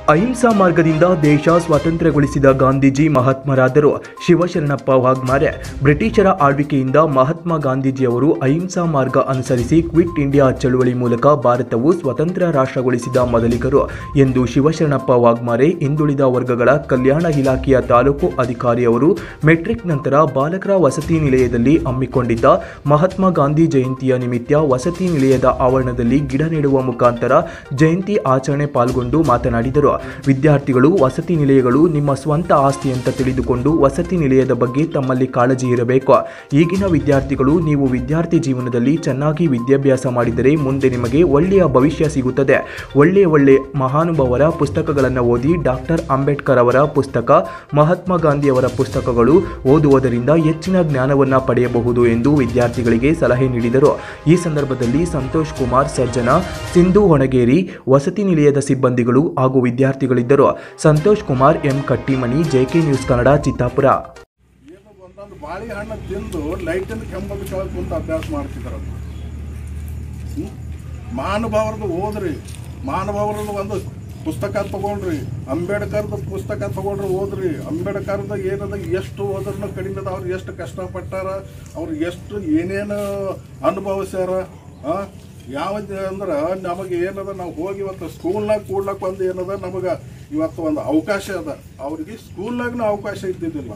ಅಹಿಂಸಾ ಮಾರ್ಗದಿಂದ ದೇಶ ಸ್ವಾತಂತ್ರ್ಯಗೊಳಿಸಿದ ಗಾಂಧೀಜಿ ಮಹಾತ್ಮರಾದರು ಶಿವಶರಣಪ್ಪ ವಾಗ್ಮಾರೆ ಬ್ರಿಟಿಷರ ಆಳ್ವಿಕೆಯಿಂದ ಮಹಾತ್ಮ ಗಾಂಧೀಜಿಯವರು ಅಹಿಂಸಾ ಮಾರ್ಗ ಅನುಸರಿಸಿ ಕ್ವಿಟ್ ಇಂಡಿಯಾ ಚಳುವಳಿ ಮೂಲಕ ಭಾರತವು ಸ್ವತಂತ್ರ ರಾಷ್ಟ್ರಗೊಳಿಸಿದ ಮೊದಲಿಗರು ಎಂದು ಶಿವಶರಣಪ್ಪ ವಾಗ್ಮಾರೆ ಹಿಂದುಳಿದ ವರ್ಗಗಳ ಕಲ್ಯಾಣ ಇಲಾಖೆಯ ತಾಲೂಕು ಅಧಿಕಾರಿಯವರು ಮೆಟ್ರಿಕ್ ನಂತರ ಬಾಲಕರ ವಸತಿ ನಿಲಯದಲ್ಲಿ ಹಮ್ಮಿಕೊಂಡಿದ್ದ ಮಹಾತ್ಮ ಗಾಂಧಿ ಜಯಂತಿಯ ನಿಮಿತ್ತ ವಸತಿ ನಿಲಯದ ಆವರಣದಲ್ಲಿ ಗಿಡ ನೆಡುವ ಮುಖಾಂತರ ಜಯಂತಿ ಆಚರಣೆ ಪಾಲ್ಗೊಂಡು ಮಾತನಾಡಿದರು ವಿದ್ಯಾರ್ಥಿಗಳು ವಸತಿ ನಿಲಯಗಳು ನಿಮ್ಮ ಸ್ವಂತ ಆಸ್ತಿ ಅಂತ ತಿಳಿದುಕೊಂಡು ವಸತಿ ನಿಲಯದ ಬಗ್ಗೆ ತಮ್ಮಲ್ಲಿ ಕಾಳಜಿ ಇರಬೇಕು ಈಗಿನ ವಿದ್ಯಾರ್ಥಿಗಳು ನೀವು ವಿದ್ಯಾರ್ಥಿ ಜೀವನದಲ್ಲಿ ಚೆನ್ನಾಗಿ ವಿದ್ಯಾಭ್ಯಾಸ ಮಾಡಿದರೆ ಮುಂದೆ ನಿಮಗೆ ಒಳ್ಳೆಯ ಭವಿಷ್ಯ ಸಿಗುತ್ತದೆ ಒಳ್ಳೆ ಒಳ್ಳೆ ಮಹಾನುಭಾವರ ಪುಸ್ತಕಗಳನ್ನು ಓದಿ ಡಾಕ್ಟರ್ ಅಂಬೇಡ್ಕರ್ ಅವರ ಪುಸ್ತಕ ಮಹಾತ್ಮ ಗಾಂಧಿಯವರ ಪುಸ್ತಕಗಳು ಓದುವುದರಿಂದ ಹೆಚ್ಚಿನ ಜ್ಞಾನವನ್ನು ಪಡೆಯಬಹುದು ಎಂದು ವಿದ್ಯಾರ್ಥಿಗಳಿಗೆ ಸಲಹೆ ನೀಡಿದರು ಈ ಸಂದರ್ಭದಲ್ಲಿ ಸಂತೋಷ್ ಕುಮಾರ್ ಸಜ್ಜನ ಸಿಂಧು ಹೊಣಗೇರಿ ವಸತಿ ನಿಲಯದ ಸಿಬ್ಬಂದಿಗಳು ಹಾಗೂ ವಿದ್ಯಾರ್ಥಿಗಳಿದ್ದರು Santosh Kumar M Kattimani JK news Kannada Chittapur ಏನು ಒಂದೊಂದು ಬಾಳೆಹಣ್ಣು ತಿಂದು ಲೈಟಿನ ಕೆಂಬದ ಕೆಳಗೆ ಕುಂತು ಅಭ್ಯಾಸ ಮಾಡ್ತಿದ್ರು ಹ್ಮ್? ಮಹಾನುಭಾವರದ್ದು ಓದ್ರಿ ಮಹಾನುಭಾವರದ್ದು ಒಂದು ಪುಸ್ತಕ ತಗೊಳ್ರಿ ಅಂಬೇಡ್ಕರ್ದು ಪುಸ್ತಕ ತಗೊಳ್ರಿ ಓದ್ರಿ ಅಂಬೇಡ್ಕರ್ದ ಏನದ ಎಷ್ಟು ಓದ್ರೂ ಕಡಿಮೆ ಅದ ಅವ್ರು ಎಷ್ಟು ಕಷ್ಟಪಟ್ಟಾರ ಅವ್ರು ಎಷ್ಟು ಏನೇನು ಅನುಭವಿಸ್ಯಾರ ಆ? ಯಾವ ಅಂದ್ರೆ ನಮಗೆ ಏನದ ನಾವು ಹೋಗಿ ಇವತ್ತು ಸ್ಕೂಲ್ನಾಗ ಕೂಡ್ಲಕ್ಕೆ ಒಂದು ಏನದ ನಮಗೆ ಇವತ್ತು ಒಂದು ಅವಕಾಶ ಅದ ಅವ್ರಿಗೆ ಸ್ಕೂಲ್ನಾಗ ಅವಕಾಶ ಇದ್ದಿದ್ದಿಲ್ಲ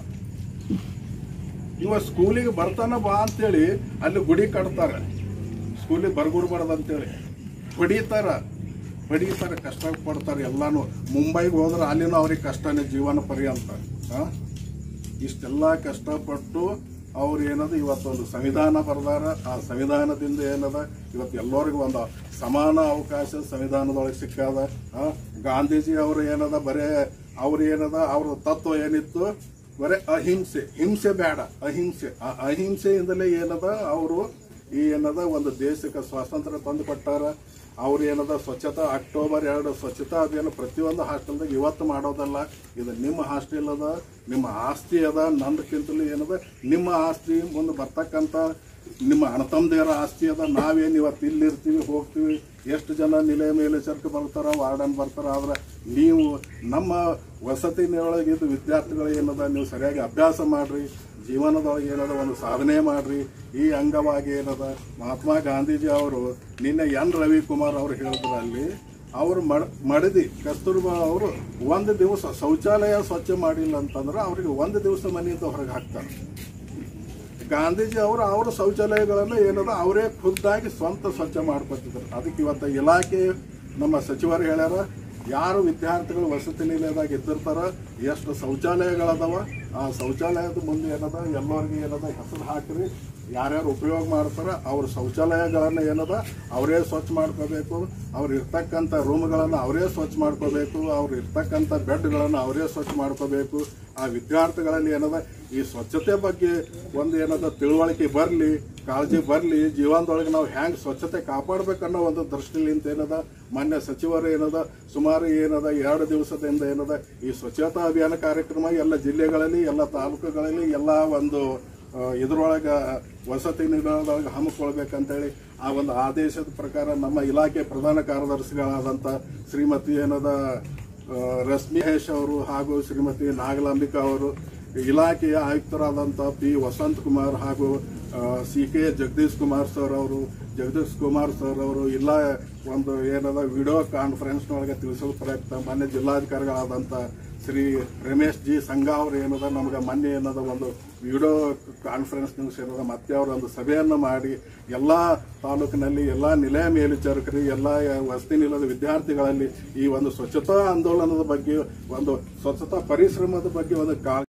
ಇವ ಸ್ಕೂಲಿಗೆ ಬರ್ತಾನ ಬಾ ಅಂತೇಳಿ ಅಲ್ಲಿ ಗುಡಿ ಕಟ್ತಾರೆ ಸ್ಕೂಲಿಗೆ ಬರ್ಗುಡ್ಬಾರ್ದು ಅಂತೇಳಿ ಹೊಡಿತಾರ ಹೊಡಿತಾರೆ ಕಷ್ಟ ಪಡ್ತಾರೆ ಎಲ್ಲಾನು ಮುಂಬೈಗೆ ಹೋದ್ರೆ ಅಲ್ಲಿನೂ ಅವ್ರಿಗೆ ಕಷ್ಟನೇ ಜೀವನ ಪರ್ಯಂತ ಆ? ಇಷ್ಟೆಲ್ಲ ಕಷ್ಟಪಟ್ಟು ಅವ್ರು ಏನದ ಇವತ್ತೊಂದು ಸಂವಿಧಾನ ಬರೆದಾರ ಆ ಸಂವಿಧಾನದಿಂದ ಏನದ ಇವತ್ತು ಎಲ್ಲರಿಗೂ ಒಂದು ಸಮಾನ ಅವಕಾಶ ಸಂವಿಧಾನದೊಳಗೆ ಸಿಕ್ಕದ ಆ? ಗಾಂಧೀಜಿ ಅವರು ಏನದ ಬರೇ ಅವ್ರು ಏನದ ಅವ್ರ ತತ್ವ ಏನಿತ್ತು ಬರೇ ಅಹಿಂಸೆ ಹಿಂಸೆ ಬೇಡ ಅಹಿಂಸೆ ಆ ಅಹಿಂಸೆಯಿಂದಲೇ ಏನದ ಅವರು ಈ ಏನದ ಒಂದು ದೇಶಕ್ಕೆ ಸ್ವಾತಂತ್ರ್ಯ ತಂದು ಕೊಟ್ಟಾರ ಅವ್ರು ಏನದ ಸ್ವಚ್ಛತಾ ಅಕ್ಟೋಬರ್ ಎರಡು ಸ್ವಚ್ಛತಾ ಅಭಿಯಾನ ಪ್ರತಿಯೊಂದು ಹಾಸ್ಟೆಲ್ದಾಗ ಇವತ್ತು ಮಾಡೋದಲ್ಲ ಇದು ನಿಮ್ಮ ಹಾಸ್ಟೆಲ್ ಅದ ನಿಮ್ಮ ಆಸ್ತಿ ಅದ ನಂದಕ್ಕಿಂತಲೂ ಏನದ ನಿಮ್ಮ ಆಸ್ತಿ ಮುಂದೆ ಬರ್ತಕ್ಕಂಥ ನಿಮ್ಮ ಅಣ್ಣತಮ್ಮದೇರ ಆಸ್ತಿ ಅದ ನಾವೇನು ಇವತ್ತು ಇಲ್ಲಿರ್ತೀವಿ ಹೋಗ್ತೀವಿ ಎಷ್ಟು ಜನ ನಿಲಯ ಮೇಲೆ ಚರ್ಕೆ ಬರ್ತಾರ ವಾರ್ಡನ್ ಬರ್ತಾರ ಆದ್ರೆ ನೀವು ನಮ್ಮ ವಸತಿ ಒಳಗಿದ್ದು ವಿದ್ಯಾರ್ಥಿಗಳು ಏನದ ನೀವು ಸರಿಯಾಗಿ ಅಭ್ಯಾಸ ಮಾಡ್ರಿ ಜೀವನದೊಳಗೆ ಏನದ ಒಂದು ಸಾಧನೆ ಮಾಡ್ರಿ ಈ ಅಂಗವಾಗಿ ಏನದ ಮಹಾತ್ಮ ಗಾಂಧೀಜಿ ಅವರು ನಿನ್ನೆ ಎನ್ ರವಿಕುಮಾರ್ ಅವರು ಹೇಳಿದ್ರು ಅಲ್ಲಿ ಅವರು ಮಡ ಮಡದಿ ಕಸ್ತೂರ್ಬಾ ಅವರು ಒಂದು ದಿವಸ ಶೌಚಾಲಯ ಸ್ವಚ್ಛ ಮಾಡಿಲ್ಲ ಅಂತಂದ್ರೆ ಅವ್ರಿಗೆ ಒಂದು ದಿವಸ ಮನೆಯಿಂದ ಹೊರಗೆ ಹಾಕ್ತಾರೆ ಗಾಂಧೀಜಿ ಅವರು ಅವರ ಶೌಚಾಲಯಗಳನ್ನು ಏನದ ಅವರೇ ಖುದ್ದಾಗಿ ಸ್ವಂತ ಸ್ವಚ್ಛ ಮಾಡ್ಕೊತಿದ್ರು ಅದಕ್ಕೆ ಇವತ್ತು ಇಲಾಖೆ ನಮ್ಮ ಸಚಿವರು ಹೇಳ್ಯಾರ ಯಾರು ವಿದ್ಯಾರ್ಥಿಗಳು ವಸತಿ ನಿಲಯದಾಗ ಇದ್ದಿರ್ತಾರ ಎಷ್ಟು ಶೌಚಾಲಯಗಳದಾವ ಆ ಶೌಚಾಲಯದ ಮುಂದೆ ಏನದ ಎಲ್ಲರಿಗೂ ಏನದ ಹೆಸರು ಹಾಕ್ರಿ ಯಾರ್ಯಾರು ಉಪಯೋಗ ಮಾಡ್ತಾರ ಅವ್ರ ಶೌಚಾಲಯಗಳನ್ನು ಏನದ ಅವರೇ ಸ್ವಚ್ಛ ಮಾಡ್ಕೋಬೇಕು ಅವ್ರು ಇರ್ತಕ್ಕಂಥ ರೂಮ್ಗಳನ್ನು ಅವರೇ ಸ್ವಚ್ಛ ಮಾಡ್ಕೋಬೇಕು ಅವ್ರು ಇರ್ತಕ್ಕಂಥ ಬೆಡ್ಗಳನ್ನು ಅವರೇ ಸ್ವಚ್ಛ ಮಾಡ್ಕೋಬೇಕು ಆ ವಿದ್ಯಾರ್ಥಿಗಳಲ್ಲಿ ಏನದ ಈ ಸ್ವಚ್ಛತೆ ಬಗ್ಗೆ ಒಂದು ಏನದ ತಿಳುವಳಿಕೆ ಬರಲಿ ಕಾಳಜಿ ಬರಲಿ ಜೀವನದೊಳಗೆ ನಾವು ಹ್ಯಾಂಗ್ ಸ್ವಚ್ಛತೆ ಕಾಪಾಡಬೇಕನ್ನೋ ಒಂದು ದೃಷ್ಟಿಲಿಂತ ಏನದ ಮಾನ್ಯ ಸಚಿವರು ಏನದ ಸುಮಾರು ಏನದ ಎರಡು ದಿವಸದಿಂದ ಏನದ ಈ ಸ್ವಚ್ಛತಾ ಅಭಿಯಾನ ಕಾರ್ಯಕ್ರಮ ಎಲ್ಲ ಜಿಲ್ಲೆಗಳಲ್ಲಿ ಎಲ್ಲ ತಾಲೂಕುಗಳಲ್ಲಿ ಎಲ್ಲ ಒಂದು ಆ, ಇದ್ರೊಳಗೆ ವಸತಿ ನಿಲಯದೊಳಗೆ ಹಮ್ಮಿಕೊಳ್ಬೇಕಂತೇಳಿ ಆ ಒಂದು ಆದೇಶದ ಪ್ರಕಾರ ನಮ್ಮ ಇಲಾಖೆ ಪ್ರಧಾನ ಕಾರ್ಯದರ್ಶಿಗಳಾದಂಥ ಶ್ರೀಮತಿ ಏನದ ಆ, ರಶ್ಮಿ ಮಹೇಶ್ ಅವರು ಹಾಗೂ ಶ್ರೀಮತಿ ನಾಗಲಾಂಬಿಕಾ ಅವರು ಇಲಾಖೆಯ ಆಯುಕ್ತರಾದಂಥ ಪಿ ವಸಂತ್ ಕುಮಾರ್ ಹಾಗೂ C K Jagadish Kumar sir ಅವರು ಜಗದೀಶ್ ಕುಮಾರ್ ಸರ್ ಅವರು ಇಲ್ಲ ಒಂದು ಏನದ ವಿಡಿಯೋ ಕಾನ್ಫರೆನ್ಸ್ನೊಳಗೆ ತಿಳಿಸೋ ಪ್ರಯತ್ನ ಮಾನ್ಯ ಜಿಲ್ಲಾಧಿಕಾರಿಗಳಾದಂಥ ಶ್ರೀ ರಮೇಶ್ ಜಿ ಸಂಘ ಅವರು ಏನದ ನಮಗೆ ಮೊನ್ನೆ ಏನದ ಒಂದು ವಿಡಿಯೋ ಕಾನ್ಫರೆನ್ಸ್ ನ್ಯೂಸ್ ಏನದ ಮತ್ತೆ ಅವರು ಒಂದು ಸಭೆಯನ್ನು ಮಾಡಿ ಎಲ್ಲ ತಾಲೂಕಿನಲ್ಲಿ ಎಲ್ಲ ನಿಲಯ ಮೇಲ್ವಿಚಾರಕರು ಎಲ್ಲ ವಸತಿ ನಿಲಯದ ವಿದ್ಯಾರ್ಥಿಗಳಲ್ಲಿ ಈ ಒಂದು ಸ್ವಚ್ಛತಾ ಆಂದೋಲನದ ಬಗ್ಗೆ ಒಂದು ಸ್ವಚ್ಛತಾ ಪರಿಶ್ರಮದ ಬಗ್ಗೆ ಒಂದು ಕಾ